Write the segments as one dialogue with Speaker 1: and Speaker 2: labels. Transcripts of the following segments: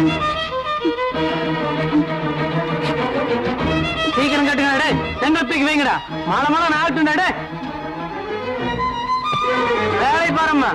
Speaker 1: சீக்கிரம் கட்டுங்க டே செங்கல் தூக்கி வைங்கடா மாலை மாலை நாட்டுண்டா டே வேலை பாரும்மா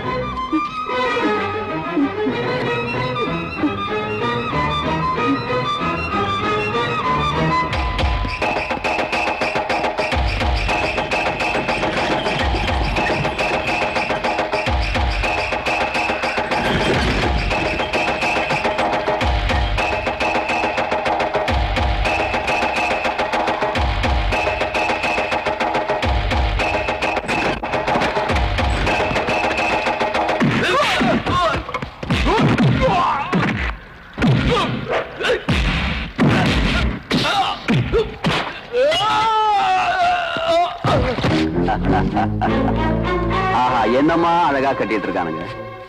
Speaker 2: ஆஹா என்னம்மா அழகா கட்டிட்டு இருக்கானுங்க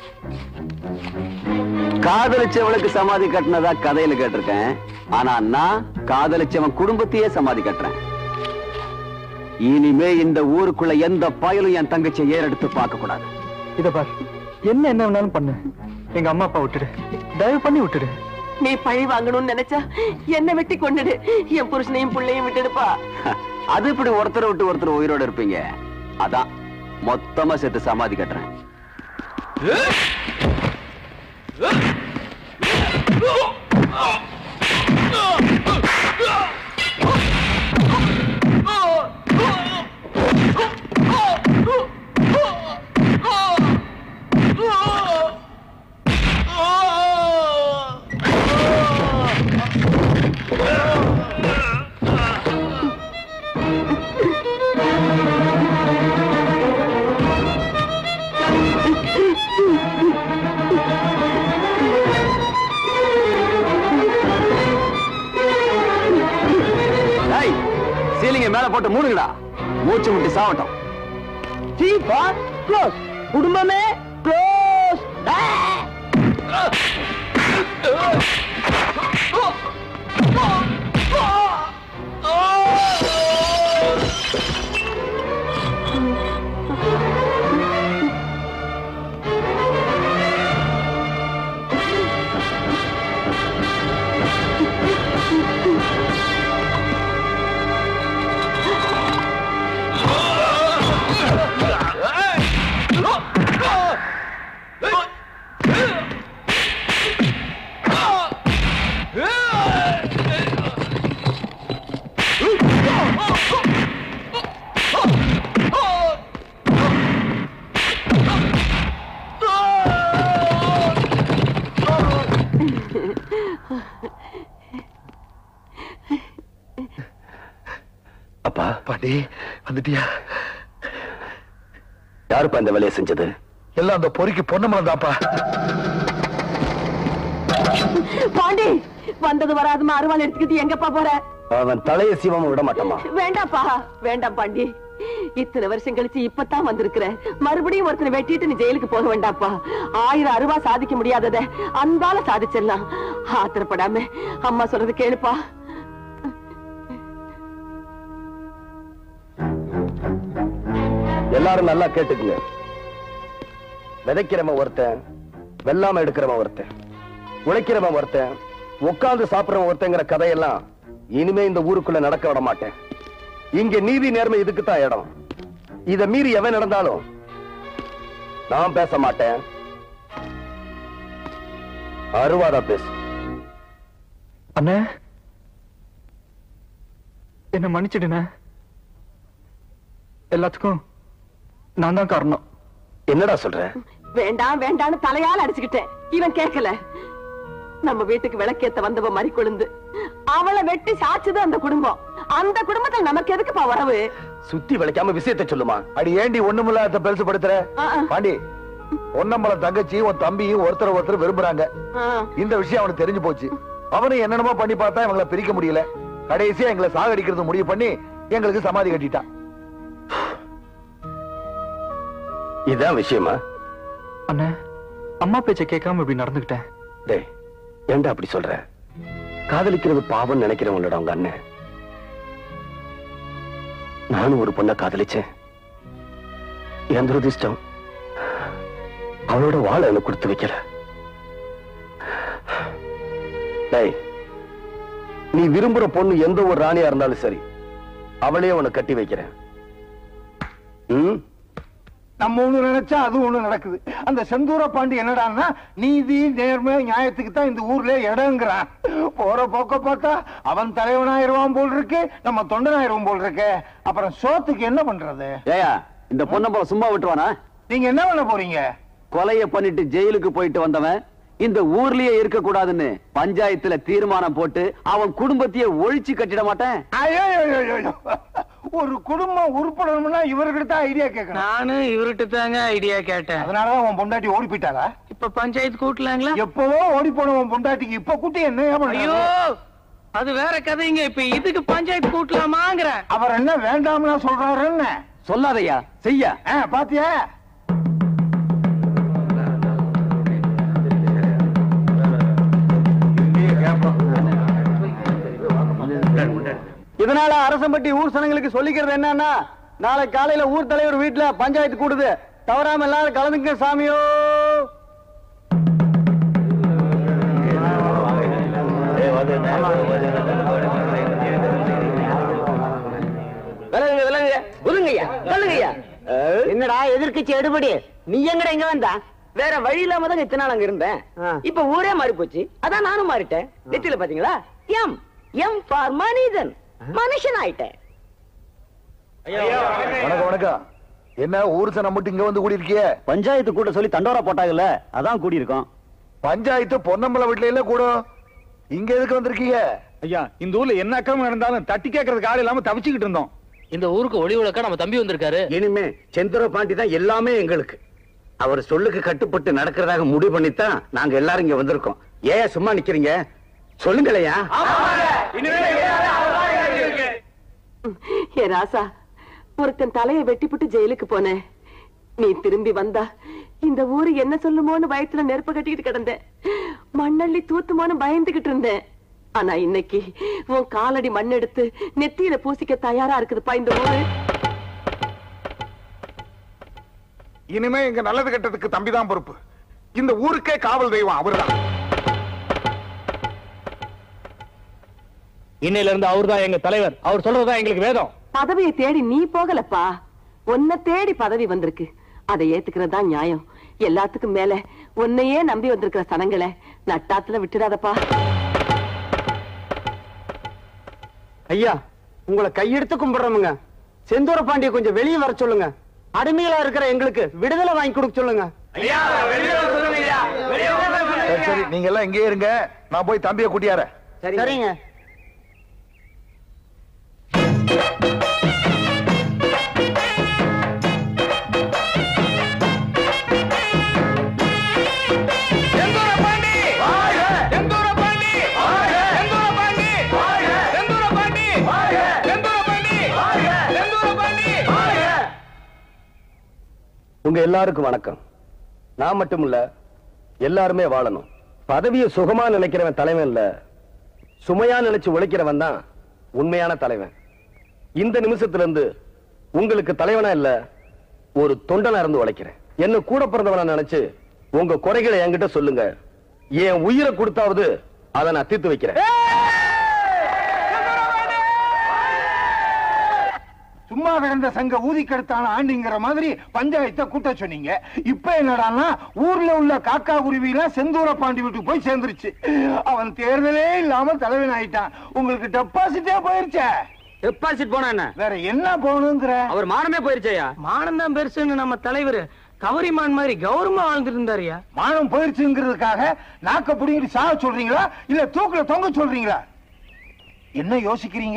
Speaker 2: காதலிச்சவளுக்கு சமாதி கட்டினதா கதையில கேட்டிருக்கேன் ஆனா நான் காதலிச்சவன் குடும்பத்தையே சமாதி கட்டுறேன் இனிமே இந்த ஊருக்குள்ள எந்த பயலும் என் தங்கச்சியை ஏறெடுத்து பார்க்க கூடாது
Speaker 3: இத பார் என்ன என்ன வேணாலும் பண்ணு எங்க அம்மா அப்பா விட்டுடு தயவு பண்ணி விட்டுடு
Speaker 4: நீ பழி வாங்கணும்னு நினைச்சா என்ன வெட்டி கொண்டுடு என் புருஷனையும் பிள்ளையும் விட்டுடுப்பா
Speaker 2: அது இப்படி ஒருத்தரை விட்டு ஒருத்தர் உயிரோட இருப்பீங்க அதான் மொத்தமா சேர்த்து சமாதி கட்டுறேன் டேய், சீலிங்க மேல போட்டு மூடுங்கடா மூச்சு முட்டி சாவட்டும்
Speaker 4: குடும்பமே க்ளோஸ்
Speaker 2: அப்பா
Speaker 3: பாண்டி வந்துட்டியா
Speaker 2: யாருப்பா இந்த வேலையை செஞ்சது
Speaker 3: எல்லாம் அந்த பொறிக்கு பொண்ணு தாப்பா
Speaker 4: பாண்டி வந்தது வராதுமா அருவாள் எடுத்துக்கிட்டு எங்கப்பா போற
Speaker 2: அவன் தலையை சீவம் விட மாட்டாமா
Speaker 4: வேண்டாப்பா வேண்டாம் பாண்டி இத்தனை வருஷம் கழிச்சு இப்பதான் வந்திருக்கிற மறுபடியும் ஒருத்தனை வெட்டிட்டு நீ ஜெயிலுக்கு போக வேண்டாப்பா ஆயிரம் அருவா சாதிக்க முடியாதத அன்பால சாதிச்சிடலாம் ஆத்திரப்படாம அம்மா சொல்றது கேளுப்பா
Speaker 2: எல்லாரும் நல்லா கேட்டுக்குங்க விதைக்கிறவன் ஒருத்தன் வெள்ளாம எடுக்கிறவன் ஒருத்தன் உழைக்கிறவன் ஒருத்தன் உட்கார்ந்து சாப்பிடுறவன் ஒருத்தங்கிற கதையெல்லாம் இனிமே இந்த ஊருக்குள்ள நடக்க விட மாட்டேன் இங்க நீதி நேர்மை இதுக்கு தான் இடம் இத மீறி எவன் நடந்தாலும் நான் பேச மாட்டேன் அருவாதா பேசு
Speaker 3: அண்ணே என்ன மன்னிச்சிடுண்ணே எல்லாத்துக்கும் நான் தான் காரணம்
Speaker 2: என்னடா சொல்ற
Speaker 4: வேண்டாம் வேண்டாம்னு தலையால அடிச்சுக்கிட்டேன் இவன் கேட்கல நம்ம வீட்டுக்கு விளக்கேத்த வந்தவ மறி கொழுந்து அவளை வெட்டி சாச்சுது அந்த குடும்பம் அந்த குடும்பத்துல நமக்கு எதுக்குப்பா வரவு
Speaker 2: சுத்தி விளைக்காம விஷயத்தை சொல்லுமா
Speaker 3: அடி ஏண்டி ஒண்ணுமில்லாத பெருசு படுத்துற
Speaker 4: ஆ, ஆ.
Speaker 3: பாண்டி பொன்னம்பல தங்கச்சி உன் தம்பியும் ஒருத்தர் ஒருத்தர் விரும்புறாங்க
Speaker 4: ஆ.
Speaker 3: இந்த விஷயம் அவனுக்கு தெரிஞ்சு போச்சு அவனும் என்னென்னமோ பண்ணி பார்த்தா இவங்களை பிரிக்க முடியல கடைசியா எங்களை சாகடிக்கிறது முடிவு பண்ணி எங்களுக்கு சமாதி கட்டிட்டான்
Speaker 2: இதான் விஷயமா
Speaker 3: அண்ணே அம்மா பேச்ச கேட்காம இப்படி நடந்துகிட்டேன்
Speaker 2: டேய் ஏன்டா அப்படி சொல்ற காதலிக்கிறது பாவம் நினைக்கிறவங்களோட அவங்க அண்ணன் நானும் ஒரு பொண்ணை காதலிச்சேன் என் துரதிர்ஷ்டம் அவளோட வாழை எனக்கு கொடுத்து வைக்கல டேய் நீ விரும்புற பொண்ணு எந்த ஒரு ராணியா இருந்தாலும் சரி அவளே உன்னை கட்டி வைக்கிறேன் ம்
Speaker 5: நம்ம ஒண்ணு நினைச்சா அது ஒண்ணு நடக்குது அந்த செந்தூர பாண்டி என்னடான்னா நீதி நேர்மை நியாயத்துக்கு தான் இந்த ஊர்ல இடங்கிறான் போற போக்க பார்த்தா அவன் தலைவனாயிருவான் போல் இருக்கு நம்ம தொண்டனாயிருவான் போல் இருக்கு அப்புறம் சோத்துக்கு என்ன பண்றது
Speaker 6: ஏயா இந்த பொண்ணம்பளம் சும்மா விட்டுருவானா
Speaker 5: நீங்க என்ன பண்ண போறீங்க
Speaker 6: கொலைய பண்ணிட்டு ஜெயிலுக்கு போயிட்டு வந்தவன் இந்த ஊர்லயே இருக்க கூடாதுன்னு பஞ்சாயத்துல தீர்மானம் போட்டு அவன் குடும்பத்தையே ஒழிச்சு கட்டிட மாட்டேன்
Speaker 5: ஐயோ, ஐயோ, ஐயோ, ஐயோ. ஒரு குடும்பம் உருப்படணும்னா இவர்கிட்ட தான் ஐடியா கேட்கணும்
Speaker 1: நானும் இவர்கிட்ட தாங்க ஐடியா கேட்டேன்
Speaker 5: அதனாலதான் உன் பொண்டாட்டி ஓடி போயிட்டாளா
Speaker 1: இப்ப பஞ்சாயத்து கூட்டலாங்களா
Speaker 5: எப்பவோ ஓடி போன உன் பொண்டாட்டிக்கு இப்ப கூட்டி என்ன
Speaker 1: ஐயோ அது வேற கதைங்க இப்ப இதுக்கு பஞ்சாயத்து கூட்டலாமாங்கிற
Speaker 5: அவர் என்ன வேண்டாம்னா சொல்றாரு என்ன
Speaker 6: சொல்லாதய்யா செய்ய
Speaker 5: ஆ, பாத்தியா
Speaker 6: இதனால அரசம்பட்டி ஊர் சனங்களுக்கு சொல்லிக்கிறது என்னன்னா நாளை காலையில ஊர் தலைவர் வீட்டுல பஞ்சாயத்து கூடுது தவறாம எல்லாரும் கலந்துங்க சாமியோ
Speaker 7: விலகுங்க விலகுங்க ஒதுங்கய்யா சொல்லுங்கய்யா என்னடா எதிர்க்கட்சி எடுபடி நீ எங்கடா இங்க வந்தா வேற வழி இல்லாம தான் இத்தனை நாள் அங்க இருந்தேன் இப்ப ஊரே மாறி போச்சு அதான் நானும் மாறிட்டேன் நெத்தியில பாத்தீங்களா எம் எம் ஃபார் மனிதன் மனுஷன் ஆயிட்டேன்
Speaker 3: வணக்கம் வணக்கம் என்ன ஊர் சனம் மட்டும் இங்க வந்து கூடி இருக்கியே
Speaker 6: பஞ்சாயத்து கூட்ட சொல்லி தண்டோரா போட்டாங்கல்ல அதான் கூடி இருக்கோம்
Speaker 3: பஞ்சாயத்து பொன்னம்பல வீட்டுல இல்ல கூட இங்க எதுக்கு வந்திருக்கீங்க
Speaker 8: ஐயா இந்த ஊர்ல என்ன அக்கிரமம் நடந்தாலும் தட்டி கேட்கறதுக்கு ஆள் இல்லாம தவிச்சுக்கிட்டு இருந்தோம்
Speaker 1: இந்த ஊருக்கு ஒளி விளக்கா நம்ம தம்பி வந்திருக்காரு
Speaker 2: இனிமே செந்தூர பாண்டி தான் எல்லாமே எங்களுக்கு அவர் சொல்லுக்கு கட்டுப்பட்டு நடக்கிறதாக முடிவு பண்ணித்தான் நாங்க எல்லாரும் இங்க வந்திருக்கோம் ஏன் சும்மா நிக்கிறீங்க சொல்லுங்களையா
Speaker 4: ஏ ராசா ஒருத்தன் தலைய வெட்டிப்புட்டு ஜெயிலுக்கு போனேன் நீ திரும்பி வந்தா இந்த ஊரு என்ன சொல்லுமோன்னு பயத்துல நெருப்பு கட்டிக்கிட்டு கிடந்தேன் மண்ணள்ளி தூத்துமோன்னு பயந்துகிட்டு இருந்தேன் ஆனா இன்னைக்கு உன் காலடி மண் எடுத்து நெத்தியில பூசிக்க தயாரா இருக்குதுப்பா இந்த ஊரு
Speaker 8: இனிமே எங்க நல்லது கெட்டதுக்கு தம்பி தான் பொறுப்பு இந்த ஊருக்கே காவல் தெய்வம் அவர்தான்
Speaker 1: இன்னையில இருந்து அவர்தான் எங்க தலைவர் அவர் சொல்றதுதான் எங்களுக்கு வேதம்
Speaker 4: பதவியை தேடி நீ போகலப்பா உன்னை தேடி பதவி வந்திருக்கு அதை ஏத்துக்கிறது தான் நியாயம் எல்லாத்துக்கும் மேல உன்னையே நம்பி வந்திருக்கிற சனங்களை நட்டாத்துல விட்டுடாதப்பா
Speaker 6: ஐயா உங்களை கையெடுத்து கும்பிடுறோமுங்க செந்தூர பாண்டிய கொஞ்சம் வெளியே வர சொல்லுங்க அடிமையில இருக்கிற எங்களுக்கு விடுதலை வாங்கி கொடுக்க சொல்லுங்க
Speaker 3: சரி சரி நீங்க எல்லாம் இங்கே இருங்க நான் போய் தம்பியை கூட்டியாரேன்
Speaker 6: சரிங்க
Speaker 2: உங்க எல்லாருக்கும் வணக்கம் நான் மட்டும் இல்ல எல்லாருமே வாழணும் பதவியை சுகமா நினைக்கிறவன் தலைவன் இல்ல சுமையா நினைச்சு உழைக்கிறவன் தான் உண்மையான தலைவன் இந்த நிமிஷத்துல இருந்து உங்களுக்கு தலைவனா இல்ல ஒரு தொண்டனா இருந்து உழைக்கிறேன் என்ன கூட பிறந்தவனா நினைச்சு உங்க குறைகளை என்கிட்ட சொல்லுங்க என் உயிரை கொடுத்தாவது அதை நான் தீர்த்து வைக்கிறேன்
Speaker 5: சும்மா கிடந்த சங்க ஊதி கெடுத்தான ஆண்டிங்கிற மாதிரி பஞ்சாயத்தை கூட்ட சொன்னீங்க இப்ப என்னடான்னா ஊர்ல உள்ள காக்கா குருவிலாம் செந்தூர பாண்டி வீட்டுக்கு போய் சேர்ந்துருச்சு அவன் தேர்தலே இல்லாம தலைவன் ஆயிட்டான் உங்களுக்கு டெபாசிட்டே போயிருச்சே
Speaker 6: டெபாசிட் போனா என்ன
Speaker 5: வேற என்ன போகணுங்கிற
Speaker 6: அவர் மானமே போயிருச்சேயா
Speaker 1: மானம் தான் பெருசுன்னு நம்ம தலைவர் கவரிமான் மாதிரி கௌரவமா வாழ்ந்துட்டு இருந்தாருயா
Speaker 5: மானம் போயிருச்சுங்கிறதுக்காக நாக்க புடிங்கிட்டு சாக சொல்றீங்களா இல்ல தூக்குல தொங்க சொல்றீங்களா என்ன யோசிக்கிறீங்க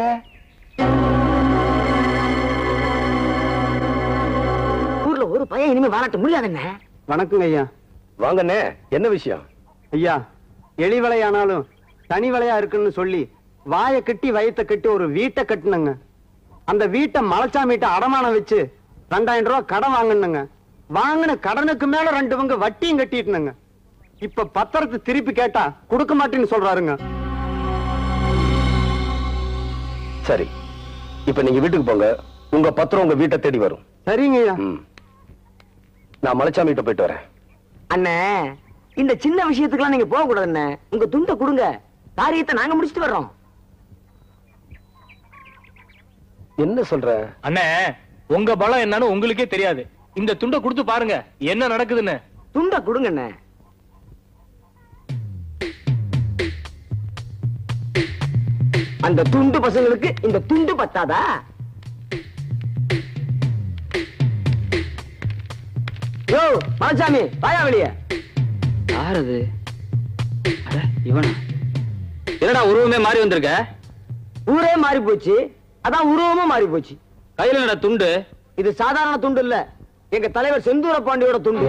Speaker 7: ஊர்ல ஒரு பையன் இனிமே வாழட்ட முடியாதுன்னு
Speaker 6: வணக்கங்க ஐயா
Speaker 2: வாங்கண்ணே என்ன விஷயம்
Speaker 6: ஐயா எலி வலையானாலும் தனி வலையா இருக்குன்னு சொல்லி வாயை கட்டி வயத்தை கட்டி ஒரு வீட்டை கட்டுனங்க அந்த வீட்டை மலைச்சாமிட்ட அடமானம் வச்சு ரெண்டாயிரம் ரூபாய் கடன் வாங்கினுங்க வாங்கின கடனுக்கு மேல ரெண்டு பங்கு வட்டியும் கட்டிட்டுனுங்க இப்ப பத்திரத்தை திருப்பி கேட்டா கொடுக்க மாட்டேன்னு சொல்றாருங்க
Speaker 2: சரி இப்ப நீங்க வீட்டுக்கு போங்க உங்க பத்திரம் உங்க வீட்டை தேடி வரும்
Speaker 6: சரிங்க ஐயா
Speaker 2: ம். நான் மலைச்சாமி கிட்ட போயிட்டு வரேன்
Speaker 7: அண்ணே இந்த சின்ன விஷயத்துக்குலாம் நீங்க போக கூடாது அண்ணே உங்க துண்டை கொடுங்க காரியத்தை நாங்க முடிச்சிட்டு வர்றோம்
Speaker 2: என்ன சொல்ற
Speaker 9: அண்ணே உங்க பலம் என்னன்னு உங்களுக்கே தெரியாது இந்த துண்டை கொடுத்து பாருங்க என்ன நடக்குதுன்னு
Speaker 7: துண்ட கொடுங்கண்ணே அந்த துண்டு பசங்களுக்கு இந்த துண்டு பத்தாதா யோ மலைச்சாமி வாயா வெளிய
Speaker 6: யார் அது அட, இவனா என்னடா உருவமே மாறி வந்திருக்க
Speaker 7: ஊரே மாறி போச்சு அதான் உருவமும் மாறி போச்சு
Speaker 6: கையில என்னடா துண்டு
Speaker 7: இது சாதாரண துண்டு இல்ல எங்க தலைவர் செந்தூர பாண்டியோட துண்டு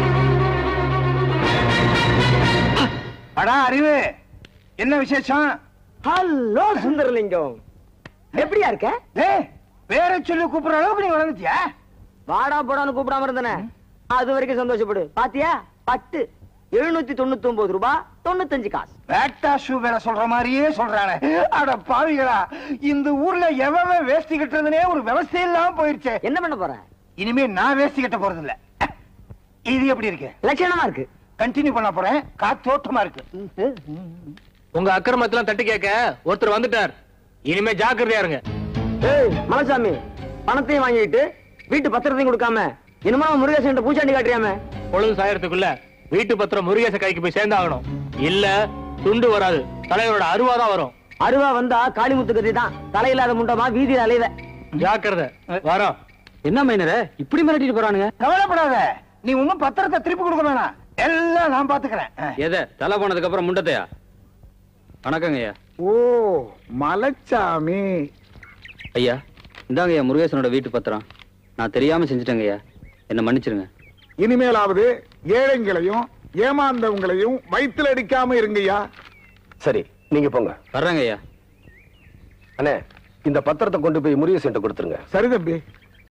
Speaker 5: அடா அறிவு என்ன விசேஷம்
Speaker 7: ஹலோ சுந்தரலிங்கம் எப்படியா இருக்க
Speaker 5: ஏய் பேரை சொல்லி கூப்பிடுற அளவுக்கு நீ வளர்ந்துட்டியா
Speaker 7: வாடா போடான்னு கூப்பிடாம இருந்தனே அது வரைக்கும் சந்தோஷப்படு பாத்தியா பட்டு எழுநூத்தி தொண்ணூத்தி ஒன்பது ரூபாய் தொண்ணூத்தஞ்சு காசு
Speaker 5: வேட்டா ஷூ வேலை சொல்ற மாதிரியே சொல்றானே அட பாவிகளா இந்த ஊர்ல எவன் வேஷ்டி கட்டுறதுனே ஒரு விவசாயம் இல்லாம போயிருச்சே
Speaker 7: என்ன பண்ண போற
Speaker 5: இனிமே நான் வேஷ்டி கட்ட போறது இல்ல இது எப்படி இருக்கு
Speaker 7: லட்சணமா இருக்கு
Speaker 5: கண்டினியூ பண்ண போறேன் காத்தோட்டமா இருக்கு
Speaker 9: உங்க அக்கிரமத்தெல்லாம் தட்டி கேட்க ஒருத்தர் வந்துட்டார் இனிமே ஜாக்கிரதையா இருங்க
Speaker 7: ஏய் மலைசாமி பணத்தையும் வாங்கிட்டு வீட்டு பத்திரத்தையும் கொடுக்காம இனிமே அவன் முருகேசன் பூச்சாண்டி காட்டுறியாம
Speaker 9: பொழுது சாயறதுக்குள்ள வீட்டு பத்திரம் முருகேச கைக்கு போய் சேர்ந்தாகணும் இல்ல துண்டு வராது தலைவரோட அருவா தான் வரும்
Speaker 7: அருவா வந்தா காளிமுத்து கத்தி தான் தலையில்லாத முண்டமா வீதியில அலைவ
Speaker 9: ஜாக்கிரதை வரோம்
Speaker 6: என்ன மைனரே இப்படி மிரட்டிட்டு போறானுங்க
Speaker 5: கவலைப்படாத நீ ஒன்னும் பத்திரத்தை திருப்பி கொடுக்க வேணாம் எல்லாம் நான் பாத்துக்கிறேன்
Speaker 6: எதை தலை போனதுக்கு அப்புறம் முண்டத்தையா வணக்கங்க ஐயா
Speaker 8: ஓ மலைச்சாமி
Speaker 6: ஐயா இந்தாங்க ஐயா முருகேசனோட வீட்டு பத்திரம் நான் தெரியாம செஞ்சுட்டேங்க ஐயா என்ன மன்னிச்சிருங்க
Speaker 8: இனிமேலாவது ஏழைங்களையும் ஏமாந்தவங்களையும் வயித்துல அடிக்காம இருங்கய்யா
Speaker 2: சரி நீங்க போங்க
Speaker 6: வர்றேங்க ஐயா
Speaker 2: அண்ணே இந்த பத்திரத்தை கொண்டு போய் முருகேசன் கொடுத்துருங்க
Speaker 8: சரி தம்பி